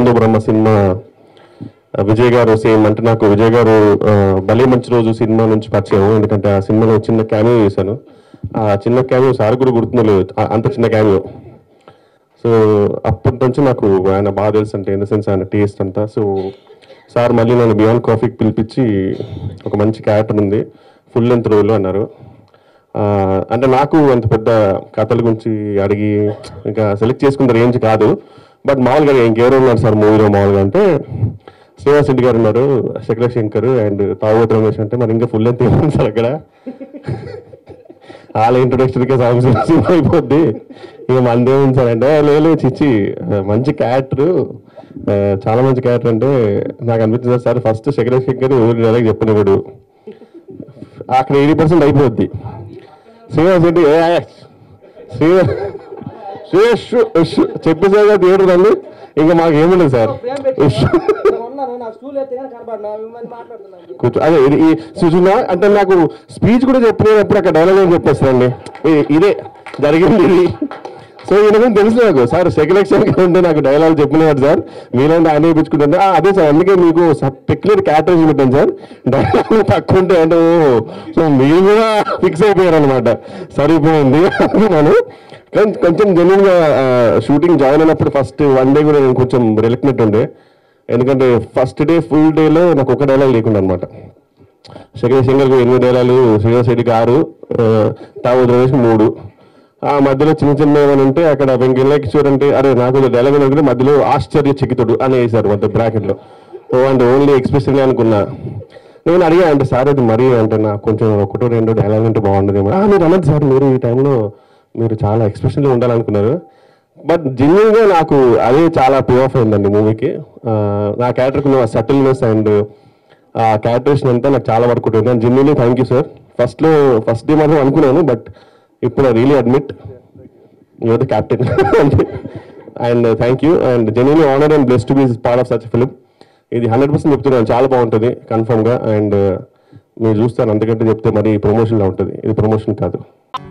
హిందూ బ్రహ్మ cinema ఆ, విజయ్ గారు same అంటే నాకు విజయ్ గారు ఆ, భలే మంచి రోజు సినిమా నుంచి పరిచయం ఎందుకంటే ఆ సినిమాలో చిన్న క్యామియో చేశాను ఆ చిన్న క్యామియో సార్ కూడా గుర్తుండలేదు ఆ- అంత చిన్న క్యామియో సో అప్పటి నుంచి నాకు ఆయన బాగా తెలుసు అంటే ఇన్ ద సెన్స్ ఆయన టేస్ట్ అంతా సో సార్ మళ్ళీ నన్ను బియాండ్ కాఫీకి పిలిపించి ఒక మంచి క్యారెక్టర్ ఉంది ఫుల్ లెంత్ రోల్ అన్నారు ఆ, అంటే నాకు అంత పెద్ద కథల గురించి అడిగి ఇంకా సెలెక్ట్ చేసుకున్న రేంజ్ కాదు బట్ మామూలుగా ఇంకెవరు ఉన్నారు సార్ మూవీలో మామూలుగా అంటే శ్రీనివాస్ రెడ్డి గారు ఉన్నారు శకర శంకర్ అండ్ తావోత్ రమేష్ అంటే మరి ఇంకా ఫుల్ లెంత్ ఏముంది సార్ అక్కడ వాళ్ళ ఇంట్రొడక్షన్కే సాంగ్స్ అయిపోద్ది ఇక మనదే ఉంది సార్ అంటే లేదు చిచ్చి మంచి క్యారెక్టర్ చాలా మంచి క్యారెక్టర్ అంటే నాకు అనిపించింది సార్ ఫస్ట్ శకర శంకర్ ఊరి నెలకి చెప్పినప్పుడు అక్కడ ఎయిటీ పర్సెంట్ అయిపోద్ది శ్రీనివాస్ రెడ్డి ఏ శ్రీనివాస్ శ్రీనివాస్ చెప్పేసాగా థియేటర్ రండి ఇంకా మాకు ఏముండదు సార్ ఉష్. ఉన్నాను నాకు స్టూల్ ఎత్తే కానీ కనబడినా మిమ్మల్ని మాట్లాడుతున్నాను కూర్చో అదే ఇది ఈ సుజునా అంటే నాకు స్పీచ్ కూడా చెప్పినప్పుడు అక్కడ డైలాగ్ ఏం చెప్పేస్తారండి ఇ- ఇదే జరిగింది ఇది సో ఈయన తెలుసు నాకు సార్ సెకండ్ ఎక్షన్ ఉంటే నాకు డైలాగ్ చెప్పినాడు సార్ మీలాంటి ఆయన వేయించుకుంటే అదే సార్ అందుకే మీకు పెక్యులర్ క్యాటరేజ్ పెట్టాను సార్ డైలాగ్ తక్కువ ఉంటే అంటే ఓ సో మీరు కూడా ఫిక్స్ అయిపోయారు అనమాట సరిపోయింది అనుకున్నాను కానీ కొంచెం జెన్యున్ గా షూటింగ్ జాయిన్ అయినప్పుడు ఫస్ట్ వన్ డే కూడా నేను కొంచెం రిలక్నెట్ ఉండే ఎందుకంటే ఫస్ట్ డే ఫుల్ డేలో నాకు ఒక డైలాగ్ లేకుండా అనమాట సెకండ్ సింగర్కి ఎనిమిది డైలాలు శ్రీనివాస్ రెడ్డికి ఆరు తావు రమేష్ మూడు ఆ మధ్యలో చిన్న చిన్న ఏమైనా ఉంటే అక్కడ వెంకయ్య కిషోర్ అంటే అరే నాకు డైలాగ్ అనుకుంటే మధ్యలో ఆశ్చర్య చికితుడు అని వేశారు మధ్య బ్రాకెట్లో ఓ అంటే ఓన్లీ ఎక్స్ప్రెషన్ అనుకున్నా నేను అడిగా అంటే సార్ అది మరీ అంటే నాకు కొంచెం ఒకటో రెండో డైలాగ్ అంటే బాగుండదేమో "ఆ, మీరు అన్నది సార్ మీరు ఈ టైంలో మీరు చాలా ఎక్స్ప్రెషన్లో ఉండాలనుకున్నారు బట్ జెన్యున్గా నాకు అదే చాలా పే ఆఫ్ అయిందండి మూవీకి నా క్యారెక్టర్కి సటిల్నెస్ అండ్ ఆ క్యారెక్టరేషన్ అంతా నాకు చాలా వర్క్ ఉంటుంది and genuinely thank you sir ఫస్ట్లో ఫస్ట్ డే మాత్రం అనుకున్నాను బట్ ఇప్పుడు I really admit your the captain and thank you and genuinely honour and bless to be part of such film ఇది హండ్రెడ్ పర్సెంట్ చెప్తున్నాను చాలా బాగుంటుంది కన్ఫర్మ్గా అండ్ మీరు చూస్తారు అంతకంటే చెప్తే మరి ప్రమోషన్లో ఉంటుంది ఇది ప్రమోషన్ కాదు